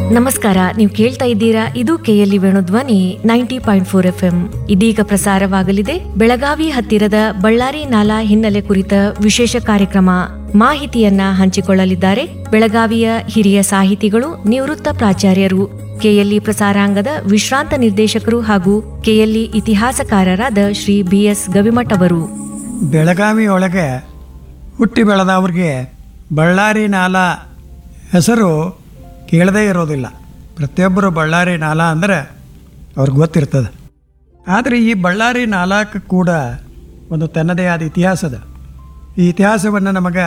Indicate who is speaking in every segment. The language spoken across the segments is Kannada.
Speaker 1: ನಮಸ್ಕಾರ ನೀವು ಕೇಳ್ತಾ ಇದ್ದೀರಾ ಇದು KLE Venudhvani ninety point four F M ಇದೀಗ ಪ್ರಸಾರವಾಗಲಿದೆ ಬೆಳಗಾವಿ ಹತ್ತಿರದ ಬಳ್ಳಾರಿ ನಾಲಾ ಹಿನ್ನೆಲೆ ಕುರಿತ ವಿಶೇಷ ಕಾರ್ಯಕ್ರಮ ಮಾಹಿತಿಯನ್ನ ಹಂಚಿಕೊಳ್ಳಲಿದ್ದಾರೆ ಬೆಳಗಾವಿಯ ಹಿರಿಯ ಸಾಹಿತಿಗಳು ನಿವೃತ್ತ ಪ್ರಾಚಾರ್ಯರು ಕೆಎಲ್ಇ ಪ್ರಸಾರಾಂಗದ ವಿಶ್ರಾಂತ ನಿರ್ದೇಶಕರು ಹಾಗೂ ಕೆಎಲ್ಇ ಇತಿಹಾಸಕಾರರಾದ ಶ್ರೀ ಬಿಎಸ್ ಗವಿಮಠ್ ಅವರು
Speaker 2: ಬೆಳಗಾವಿ ಒಳಗೆ ಹುಟ್ಟಿ ಬೆಳೆದವ್ರಿಗೆ ಬಳ್ಳಾರಿ ನಾಲಾ ಹೆಸರು ಕೇಳದೇ ಇರೋದಿಲ್ಲ ಪ್ರತಿಯೊಬ್ಬರು ಬಳ್ಳಾರಿ ನಾಲಾ ಅಂದರೆ ಅವ್ರಿಗೆ ಗೊತ್ತಿರ್ತದೆ ಆದರೆ ಈ ಬಳ್ಳಾರಿ ನಾಲಾಕ್ಕೆ ಕೂಡ ಒಂದು ತನ್ನದೇ ಆದ ಇತಿಹಾಸದ ಈ ಇತಿಹಾಸವನ್ನು ನಮಗೆ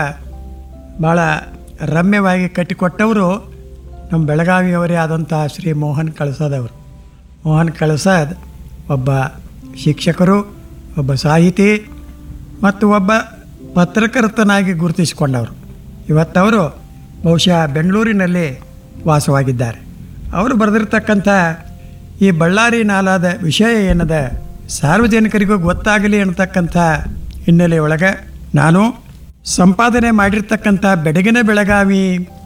Speaker 2: ಭಾಳ ರಮ್ಯವಾಗಿ ಕಟ್ಟಿಕೊಟ್ಟವರು ನಮ್ಮ ಬೆಳಗಾವಿಯವರೇ ಆದಂಥ ಶ್ರೀ ಮೋಹನ್ ಕಳಸದವರು ಮೋಹನ್ ಕಳಸದ್ ಒಬ್ಬ ಶಿಕ್ಷಕರು ಒಬ್ಬ ಸಾಹಿತಿ ಮತ್ತು ಒಬ್ಬ ಪತ್ರಕರ್ತನಾಗಿ ಗುರುತಿಸಿಕೊಂಡವರು ಇವತ್ತವರು ಬಹುಶಃ ಬೆಂಗಳೂರಿನಲ್ಲಿ ವಾಸವಾಗಿದ್ದಾರೆ ಅವರು ಬರೆದಿರ್ತಕ್ಕಂಥ ಈ ಬಳ್ಳಾರಿ ನಾಲಾದ ವಿಷಯ ಏನದ ಸಾರ್ವಜನಿಕರಿಗೂ ಗೊತ್ತಾಗಲಿ ಅನ್ನತಕ್ಕಂಥ ಹಿನ್ನೆಲೆಯೊಳಗೆ ನಾನು ಸಂಪಾದನೆ ಮಾಡಿರ್ತಕ್ಕಂಥ ಬೆಡಗಿನ ಬೆಳಗಾವಿ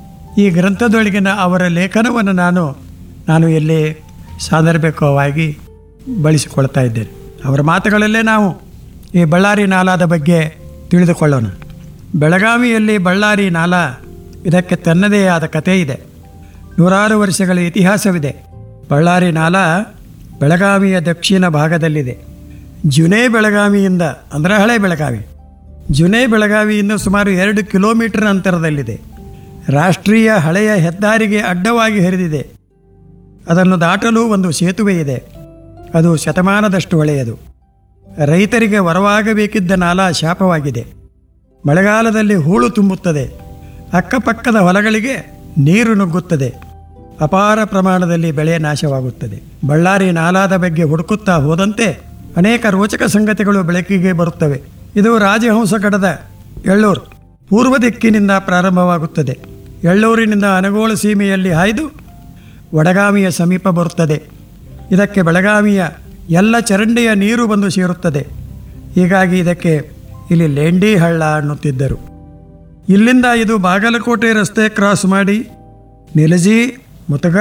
Speaker 2: ಈ ಗ್ರಂಥದೊಳಗಿನ ಅವರ ಲೇಖನವನ್ನು ನಾನು ನಾನು ಇಲ್ಲಿ ಸಾಂದರ್ಭಿಕವಾಗಿ ಬಳಸಿಕೊಳ್ತಾ ಇದ್ದೇನೆ ಅವರ ಮಾತುಗಳಲ್ಲೇ ನಾವು ಈ ಬಳ್ಳಾರಿ ನಾಲಾದ ಬಗ್ಗೆ ತಿಳಿದುಕೊಳ್ಳೋಣ ಬೆಳಗಾವಿಯಲ್ಲಿ ಬಳ್ಳಾರಿ ನಾಲಾ ಇದಕ್ಕೆ ತನ್ನದೇ ಆದ ಕಥೆ ಇದೆ ನೂರಾರು ವರ್ಷಗಳ ಇತಿಹಾಸವಿದೆ ಬಳ್ಳಾರಿ ನಾಲಾ ಬೆಳಗಾವಿಯ ದಕ್ಷಿಣ ಭಾಗದಲ್ಲಿದೆ ಜುನೇ ಬೆಳಗಾವಿಯಿಂದ ಅಂದರೆ ಹಳೆ ಬೆಳಗಾವಿ ಜುನೇ ಬೆಳಗಾವಿಯಿಂದ ಸುಮಾರು ಎರಡು ಕಿಲೋಮೀಟರ್ ಅಂತರದಲ್ಲಿದೆ ರಾಷ್ಟ್ರೀಯ ಹಳೆಯ ಹೆದ್ದಾರಿಗೆ ಅಡ್ಡವಾಗಿ ಹರಿದಿದೆ ಅದನ್ನು ದಾಟಲು ಒಂದು ಸೇತುವೆ ಇದೆ ಅದು ಶತಮಾನದಷ್ಟು ಹಳೆಯದು ರೈತರಿಗೆ ವರವಾಗಬೇಕಿದ್ದ ನಾಲಾ ಶಾಪವಾಗಿದೆ ಮಳೆಗಾಲದಲ್ಲಿ ಹೂಳು ತುಂಬುತ್ತದೆ ಅಕ್ಕಪಕ್ಕದ ಹೊಲಗಳಿಗೆ ನೀರು ನುಗ್ಗುತ್ತದೆ ಅಪಾರ ಪ್ರಮಾಣದಲ್ಲಿ ಬೆಳೆ ನಾಶವಾಗುತ್ತದೆ ಬಳ್ಳಾರಿ ನಾಲಾದ ಬಗ್ಗೆ ಹುಡುಕುತ್ತಾ ಹೋದಂತೆ ಅನೇಕ ರೋಚಕ ಸಂಗತಿಗಳು ಬೆಳಕಿಗೆ ಬರುತ್ತವೆ ಇದು ರಾಜಹಂಸಗಡದ ಎಳ್ಳೂರು ಪೂರ್ವ ದಿಕ್ಕಿನಿಂದ ಪ್ರಾರಂಭವಾಗುತ್ತದೆ ಎಳ್ಳೂರಿನಿಂದ ಅನಗೋಳ ಸೀಮೆಯಲ್ಲಿ ಹಾಯ್ದು ವಡಗಾಮಿಯ ಸಮೀಪ ಬರುತ್ತದೆ ಇದಕ್ಕೆ ಬೆಳಗಾವಿಯ ಎಲ್ಲ ಚರಂಡಿಯ ನೀರು ಬಂದು ಸೇರುತ್ತದೆ ಹೀಗಾಗಿ ಇದಕ್ಕೆ ಇಲ್ಲಿ ಲೇಂಡಿ ಹಳ್ಳ ಅನ್ನುತ್ತಿದ್ದರು ಇಲ್ಲಿಂದ ಇದು ಬಾಗಲಕೋಟೆ ರಸ್ತೆ ಕ್ರಾಸ್ ಮಾಡಿ ನಿಲಜಿ ಮುತಗ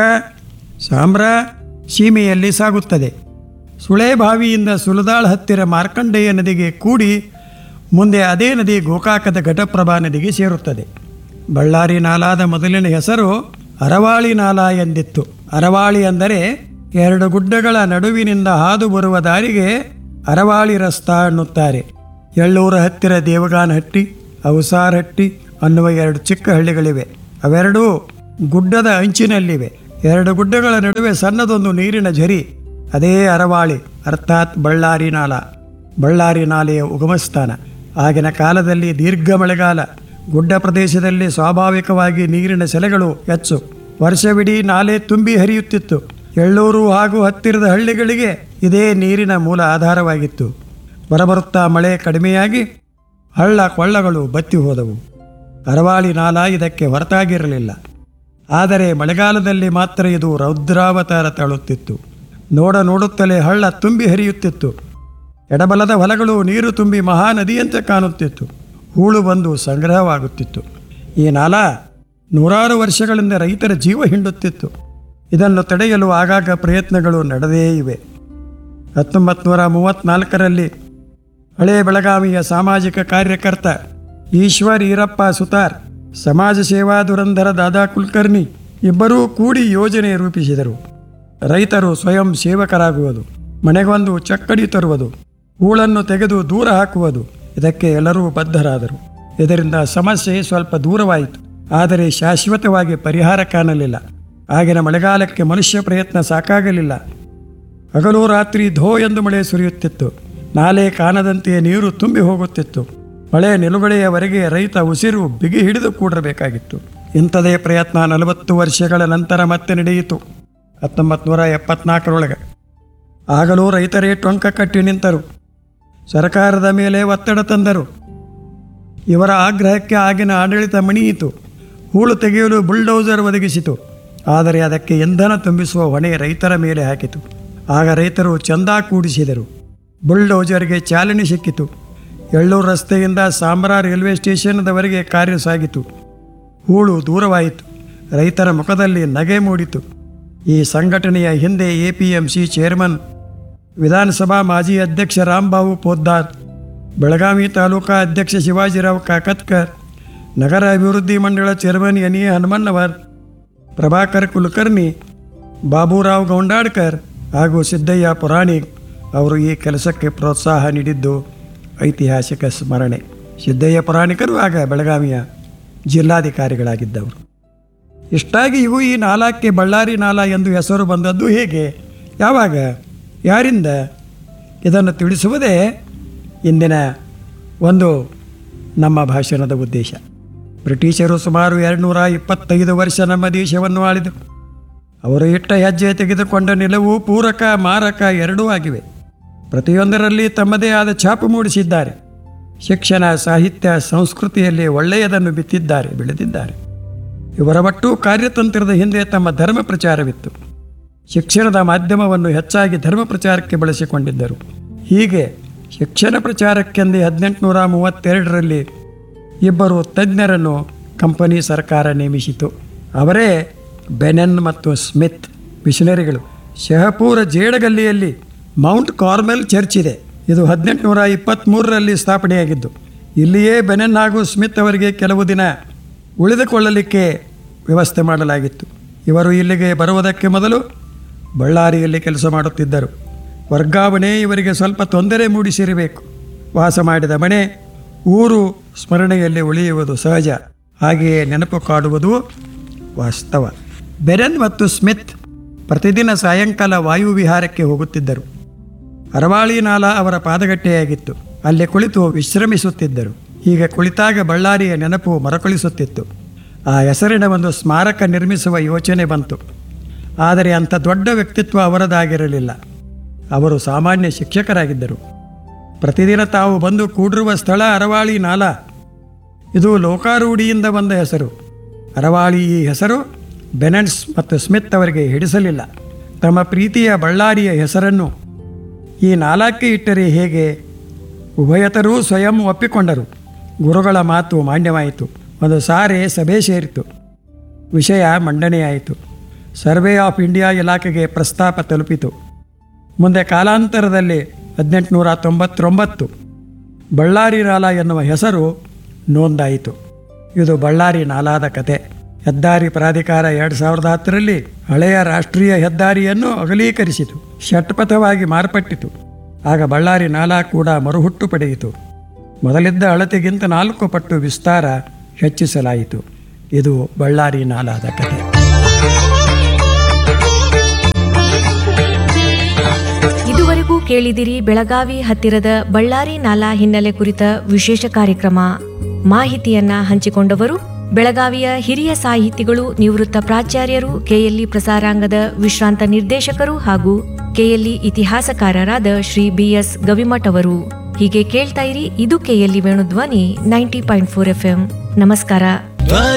Speaker 2: ಸಾಮ್ರ ಸೀಮೆಯಲ್ಲಿ ಸಾಗುತ್ತದೆ ಸುಳೆಬಾವಿಯಿಂದ ಸುಲದಾಳ್ ಹತ್ತಿರ ಮಾರ್ಕಂಡೇಯ ನದಿಗೆ ಕೂಡಿ ಮುಂದೆ ಅದೇ ನದಿ ಗೋಕಾಕದ ಘಟಪ್ರಭಾ ನದಿಗೆ ಸೇರುತ್ತದೆ ಬಳ್ಳಾರಿ ನಾಲಾದ ಮೊದಲಿನ ಹೆಸರು ಅರವಾಳಿ ನಾಲಾ ಎಂದಿತ್ತು ಅರವಾಳಿ ಅಂದರೆ ಎರಡು ಗುಡ್ಡಗಳ ನಡುವಿನಿಂದ ಹಾದು ಬರುವ ದಾರಿಗೆ ಅರವಾಳಿ ರಸ್ತಾ ಅನ್ನುತ್ತಾರೆ ಎಳ್ಳೂರ ಹತ್ತಿರ ದೇವಗಾನಹಟ್ಟಿ ಅವಸಾರಹಟ್ಟಿ ಅನ್ನುವ ಎರಡು ಚಿಕ್ಕ ಹಳ್ಳಿಗಳಿವೆ ಅವೆರಡೂ ಗುಡ್ಡದ ಅಂಚಿನಲ್ಲಿವೆ ಎರಡು ಗುಡ್ಡಗಳ ನಡುವೆ ಸಣ್ಣದೊಂದು ನೀರಿನ ಝರಿ ಅದೇ ಅರವಾಳಿ ಅರ್ಥಾತ್ ಬಳ್ಳಾರಿ ನಾಲ ಬಳ್ಳಾರಿ ನಾಲೆಯ ಉಗಮಸ್ಥಾನ ಆಗಿನ ಕಾಲದಲ್ಲಿ ದೀರ್ಘ ಮಳೆಗಾಲ ಗುಡ್ಡ ಪ್ರದೇಶದಲ್ಲಿ ಸ್ವಾಭಾವಿಕವಾಗಿ ನೀರಿನ ಸೆಲೆಗಳು ಹೆಚ್ಚು ವರ್ಷವಿಡೀ ನಾಲೆ ತುಂಬಿ ಹರಿಯುತ್ತಿತ್ತು ಎಳ್ಳೂರು ಹಾಗೂ ಹತ್ತಿರದ ಹಳ್ಳಿಗಳಿಗೆ ಇದೇ ನೀರಿನ ಮೂಲ ಆಧಾರವಾಗಿತ್ತು ಬರಬರುತ್ತಾ ಮಳೆ ಕಡಿಮೆಯಾಗಿ ಹಳ್ಳ ಕೊಳ್ಳಗಳು ಬತ್ತಿ ಹೋದವು ಅರವಾಳಿ ನಾಲ ಇದಕ್ಕೆ ಹೊರತಾಗಿರಲಿಲ್ಲ ಆದರೆ ಮಳೆಗಾಲದಲ್ಲಿ ಮಾತ್ರ ಇದು ರೌದ್ರಾವತಾರ ತಾಳುತ್ತಿತ್ತು ನೋಡ ನೋಡುತ್ತಲೇ ಹಳ್ಳ ತುಂಬಿ ಹರಿಯುತ್ತಿತ್ತು ಎಡಬಲದ ಹೊಲಗಳು ನೀರು ತುಂಬಿ ಮಹಾನದಿಯಂತೆ ಕಾಣುತ್ತಿತ್ತು ಹೂಳು ಬಂದು ಸಂಗ್ರಹವಾಗುತ್ತಿತ್ತು ಈ ನಾಲ ನೂರಾರು ವರ್ಷಗಳಿಂದ ರೈತರ ಜೀವ ಹಿಂಡುತ್ತಿತ್ತು ಇದನ್ನು ತಡೆಯಲು ಆಗಾಗ ಪ್ರಯತ್ನಗಳು ನಡೆದೇ ಇವೆ ಹತ್ತೊಂಬತ್ತು ನೂರ ಮೂವತ್ತ್ನಾಲ್ಕರಲ್ಲಿ ಹಳೆ ಬೆಳಗಾವಿಯ ಸಾಮಾಜಿಕ ಕಾರ್ಯಕರ್ತ ಈಶ್ವರ್ ಈರಪ್ಪ ಸುತಾರ್ ಸಮಾಜ ಸೇವಾ ದುರಂಧರ ದಾದಾ ಕುಲಕರ್ಣಿ ಇಬ್ಬರೂ ಕೂಡಿ ಯೋಜನೆ ರೂಪಿಸಿದರು ರೈತರು ಸ್ವಯಂ ಸೇವಕರಾಗುವುದು ಮನೆಗೊಂದು ಚಕ್ಕಡಿ ತರುವುದು ಹೂಳನ್ನು ತೆಗೆದು ದೂರ ಹಾಕುವುದು ಇದಕ್ಕೆ ಎಲ್ಲರೂ ಬದ್ಧರಾದರು ಇದರಿಂದ ಸಮಸ್ಯೆ ಸ್ವಲ್ಪ ದೂರವಾಯಿತು ಆದರೆ ಶಾಶ್ವತವಾಗಿ ಪರಿಹಾರ ಕಾಣಲಿಲ್ಲ ಆಗಿನ ಮಳೆಗಾಲಕ್ಕೆ ಮನುಷ್ಯ ಪ್ರಯತ್ನ ಸಾಕಾಗಲಿಲ್ಲ ಹಗಲು ರಾತ್ರಿ ಧೋ ಎಂದು ಮಳೆ ಸುರಿಯುತ್ತಿತ್ತು ನಾಲೆ ಕಾಣದಂತೆಯೇ ನೀರು ತುಂಬಿ ಹೋಗುತ್ತಿತ್ತು ಮಳೆ ನಿಲುಗಡೆಯವರೆಗೆ ರೈತ ಉಸಿರು ಬಿಗಿ ಹಿಡಿದು ಕೂಡಬೇಕಾಗಿತ್ತು ಇಂಥದೇ ಪ್ರಯತ್ನ ನಲವತ್ತು ವರ್ಷಗಳ ನಂತರ ಮತ್ತೆ ನಡೆಯಿತು ಹತ್ತೊಂಬತ್ತು ನೂರ ಎಪ್ಪತ್ನಾಲ್ಕರೊಳಗೆ ಆಗಲೂ ರೈತರೇ ಟೊಂಕ ಕಟ್ಟಿ ನಿಂತರು ಸರ್ಕಾರದ ಮೇಲೆ ಒತ್ತಡ ತಂದರು ಇವರ ಆಗ್ರಹಕ್ಕೆ ಆಗಿನ ಆಡಳಿತ ಮಣಿಯಿತು ಹೂಳು ತೆಗೆಯಲು ಬುಲ್ಡೌಸರ್ ಒದಗಿಸಿತು ಆದರೆ ಅದಕ್ಕೆ ಇಂಧನ ತುಂಬಿಸುವ ಹೊಣೆ ರೈತರ ಮೇಲೆ ಹಾಕಿತು ಆಗ ರೈತರು ಚಂದ ಕೂಡಿಸಿದರು ಬುಲ್ಡೌಜರ್ಗೆ ಚಾಲನೆ ಸಿಕ್ಕಿತು ಎಳ್ಳೂರು ರಸ್ತೆಯಿಂದ ಸಾಂಬ್ರಾ ರೈಲ್ವೆ ಸ್ಟೇಷನ್ದವರೆಗೆ ಕಾರ್ಯ ಸಾಗಿತು ಹೂಳು ದೂರವಾಯಿತು ರೈತರ ಮುಖದಲ್ಲಿ ನಗೆ ಮೂಡಿತು ಈ ಸಂಘಟನೆಯ ಹಿಂದೆ A P M C chairman ವಿಧಾನಸಭಾ ಮಾಜಿ ಅಧ್ಯಕ್ಷ ರಾಂಬಾಬು ಪೋದ್ದಾರ್ ಬೆಳಗಾವಿ ತಾಲೂಕಾ ಅಧ್ಯಕ್ಷ ಶಿವಾಜಿರಾವ್ ಕಾಕತ್ಕರ್ ನಗರ ಅಭಿವೃದ್ಧಿ ಮಂಡಳ chairman N A Hanumannavar Prabhakar Kulkarni Baburao Goundadkar ಹಾಗೂ ಸಿದ್ದಯ್ಯ ಪುರಾಣಿಕ್ ಅವರು ಈ ಕೆಲಸಕ್ಕೆ ಪ್ರೋತ್ಸಾಹ ನೀಡಿದ್ದು ಐತಿಹಾಸಿಕ ಸ್ಮರಣೆ ಸಿದ್ದಯ್ಯ ಪುರಾಣಿಕರು ಆಗ ಬೆಳಗಾವಿಯ ಜಿಲ್ಲಾಧಿಕಾರಿಗಳಾಗಿದ್ದವರು ಇಷ್ಟಾಗಿ ಇವು ಈ ನಾಲಕ್ಕೆ ಬಳ್ಳಾರಿ ನಾಲ ಎಂದು ಹೆಸರು ಬಂದದ್ದು ಹೇಗೆ ಯಾವಾಗ ಯಾರಿಂದ ಇದನ್ನು ತಿಳಿಸುವುದೇ ಇಂದಿನ ಒಂದು ನಮ್ಮ ಭಾಷಣದ ಉದ್ದೇಶ ಬ್ರಿಟಿಷರು ಸುಮಾರು ಎರಡುನೂರ ಇಪ್ಪತ್ತೈದು ವರ್ಷ ನಮ್ಮ ದೇಶವನ್ನು ಆಳಿದರು ಅವರು ಇಟ್ಟ ಹೆಜ್ಜೆ ತೆಗೆದುಕೊಂಡ ನಿಲುವು ಪೂರಕ ಮಾರಕ ಎರಡೂ ಆಗಿವೆ ಪ್ರತಿಯೊಂದರಲ್ಲಿ ತಮ್ಮದೇ ಆದ ಛಾಪು ಮೂಡಿಸಿದ್ದಾರೆ ಶಿಕ್ಷಣ ಸಾಹಿತ್ಯ ಸಂಸ್ಕೃತಿಯಲ್ಲಿ ಒಳ್ಳೆಯದನ್ನು ಬಿತ್ತಿದ್ದಾರೆ ಬೆಳೆದಿದ್ದಾರೆ ಇವರ ಒಟ್ಟು ಕಾರ್ಯತಂತ್ರದ ಹಿಂದೆ ತಮ್ಮ ಧರ್ಮ ಪ್ರಚಾರವಿತ್ತು ಶಿಕ್ಷಣದ ಮಾಧ್ಯಮವನ್ನು ಹೆಚ್ಚಾಗಿ ಧರ್ಮ ಪ್ರಚಾರಕ್ಕೆ ಬಳಸಿಕೊಂಡಿದ್ದರು ಹೀಗೆ ಶಿಕ್ಷಣ ಪ್ರಚಾರಕ್ಕೆಂದೇ ಹದಿನೆಂಟುನೂರ ಮೂವತ್ತೆರಡರಲ್ಲಿ ಇಬ್ಬರು ತಜ್ಞರನ್ನು ಕಂಪನಿ ಸರ್ಕಾರ ನೇಮಿಸಿತು ಅವರೇ ಬೆನೆನ್ ಮತ್ತು ಸ್ಮಿತ್ ಮಿಷನರಿಗಳು ಶಹಪೂರ ಜೇಡಗಲ್ಲಿಯಲ್ಲಿ ಮೌಂಟ್ ಕಾರ್ಮೆಲ್ ಚರ್ಚ್ ಇದೆ ಇದು ಹದಿನೆಂಟುನೂರ ಇಪ್ಪತ್ತ್ಮೂರರಲ್ಲಿ ಸ್ಥಾಪನೆಯಾಗಿದ್ದು ಇಲ್ಲಿಯೇ ಬೆನೆನ್ ಹಾಗೂ ಸ್ಮಿತ್ ಅವರಿಗೆ ಕೆಲವು ದಿನ ಉಳಿದುಕೊಳ್ಳಲಿಕ್ಕೆ ವ್ಯವಸ್ಥೆ ಮಾಡಲಾಗಿತ್ತು ಇವರು ಇಲ್ಲಿಗೆ ಬರುವುದಕ್ಕೆ ಮೊದಲು ಬಳ್ಳಾರಿಯಲ್ಲಿ ಕೆಲಸ ಮಾಡುತ್ತಿದ್ದರು ವರ್ಗಾವಣೆ ಇವರಿಗೆ ಸ್ವಲ್ಪ ತೊಂದರೆ ಮೂಡಿಸಿರಬೇಕು ವಾಸ ಮಾಡಿದ ಮನೆ ಊರು ಸ್ಮರಣೆಯಲ್ಲಿ ಉಳಿಯುವುದು ಸಹಜ ಹಾಗೆಯೇ ನೆನಪು ಕಾಡುವುದು ವಾಸ್ತವ ಬೆರೆನ್ ಮತ್ತು ಸ್ಮಿತ್ ಪ್ರತಿದಿನ ಸಾಯಂಕಾಲ ವಾಯು ವಿಹಾರಕ್ಕೆ ಹೋಗುತ್ತಿದ್ದರು ಅರವಾಳಿ ನಾಲ ಅವರ ಪಾದಗಟ್ಟೆಯಾಗಿತ್ತು ಅಲ್ಲಿ ಕುಳಿತು ವಿಶ್ರಮಿಸುತ್ತಿದ್ದರು ಹೀಗೆ ಕುಳಿತಾಗ ಬಳ್ಳಾರಿಯ ನೆನಪು ಮರಕಳಿಸುತ್ತಿತ್ತು ಆ ಹೆಸರಿನ ಒಂದು ಸ್ಮಾರಕ ನಿರ್ಮಿಸುವ ಯೋಚನೆ ಬಂತು ಆದರೆ ಅಂಥ ದೊಡ್ಡ ವ್ಯಕ್ತಿತ್ವ ಅವರದಾಗಿರಲಿಲ್ಲ ಅವರು ಸಾಮಾನ್ಯ ಶಿಕ್ಷಕರಾಗಿದ್ದರು ಪ್ರತಿದಿನ ತಾವು ಬಂದು ಕೂಡಿರುವ ಸ್ಥಳ ಅರವಾಳಿ ನಾಲ ಇದು ಲೋಕಾರೂಢಿಯಿಂದ ಬಂದ ಹೆಸರು ಅರವಾಳಿ ಈ ಹೆಸರು ಬೆನೆನ್ಸ್ ಮತ್ತು ಸ್ಮಿತ್ ಅವರಿಗೆ ಹಿಡಿಸಲಿಲ್ಲ ತಮ್ಮ ಪ್ರೀತಿಯ ಬಳ್ಳಾರಿಯ ಹೆಸರನ್ನು ಈ ನಾಲ್ಕೇ ಇಟ್ಟರೆ ಹೇಗೆ ಉಭಯತರೂ ಸ್ವಯಂ ಒಪ್ಪಿಕೊಂಡರು ಗುರುಗಳ ಮಾತು ಮಾನ್ಯವಾಯಿತು ಒಂದು ಸಾರಿ ಸಭೆ ಸೇರಿತು ವಿಷಯ ಮಂಡನೆಯಾಯಿತು ಸರ್ವೆ ಆಫ್ ಇಂಡಿಯಾ ಇಲಾಖೆಗೆ ಪ್ರಸ್ತಾಪ ತಲುಪಿತು ಮುಂದೆ ಕಾಲಾಂತರದಲ್ಲಿ ಹದಿನೆಂಟುನೂರ ತೊಂಬತ್ತೊಂಬತ್ತು ಬಳ್ಳಾರಿ ನಾಲ ಎನ್ನುವ ಹೆಸರು ನೋಂದಾಯಿತು ಇದು ಬಳ್ಳಾರಿ ನಾಲಾದ ಕತೆ ಹೆದ್ದಾರಿ ಪ್ರಾಧಿಕಾರ ಎರಡು ಸಾವಿರದ ಹತ್ತರಲ್ಲಿ ಹಳೆಯ ರಾಷ್ಟ್ರೀಯ ಹೆದ್ದಾರಿಯನ್ನು ಅಗಲೀಕರಿಸಿತು ಷಟ್ಪಥವಾಗಿ ಮಾರ್ಪಟ್ಟಿತು ಆಗ ಬಳ್ಳಾರಿ ನಾಲಾ ಕೂಡ ಮರುಹುಟ್ಟು ಪಡೆಯಿತು ಮೊದಲಿದ್ದ ಅಳತೆಗಿಂತ ನಾಲ್ಕು ಪಟ್ಟು ವಿಸ್ತಾರ ಹೆಚ್ಚಿಸಲಾಯಿತು ಇದು ಬಳ್ಳಾರಿ ನಾಲಾದ ಕತೆ
Speaker 1: ಇದುವರೆಗೂ ಕೇಳಿದಿರಿ ಬೆಳಗಾವಿ ಹತ್ತಿರದ ಬಳ್ಳಾರಿ ನಾಲಾ ಹಿನ್ನೆಲೆ ಕುರಿತ ವಿಶೇಷ ಕಾರ್ಯಕ್ರಮ ಮಾಹಿತಿಯನ್ನ ಹಂಚಿಕೊಂಡವರು ಬೆಳಗಾವಿಯ ಹಿರಿಯ ಸಾಹಿತಿಗಳು ನಿವೃತ್ತ ಪ್ರಾಚಾರ್ಯರು ಕೆಎಲ್ಇ ಪ್ರಸಾರಾಂಗದ ವಿಶ್ರಾಂತ ನಿರ್ದೇಶಕರು ಹಾಗೂ ಕೆಎಲ್ಇ ಇತಿಹಾಸಕಾರರಾದ ಶ್ರೀ ಬಿಎಸ್ ಗವಿಮಠ್ ಅವರು ಹೀಗೆ ಕೇಳ್ತಾ ಇರಿ ಇದು KLE Venudhvani ninety point four F ನಮಸ್ಕಾರ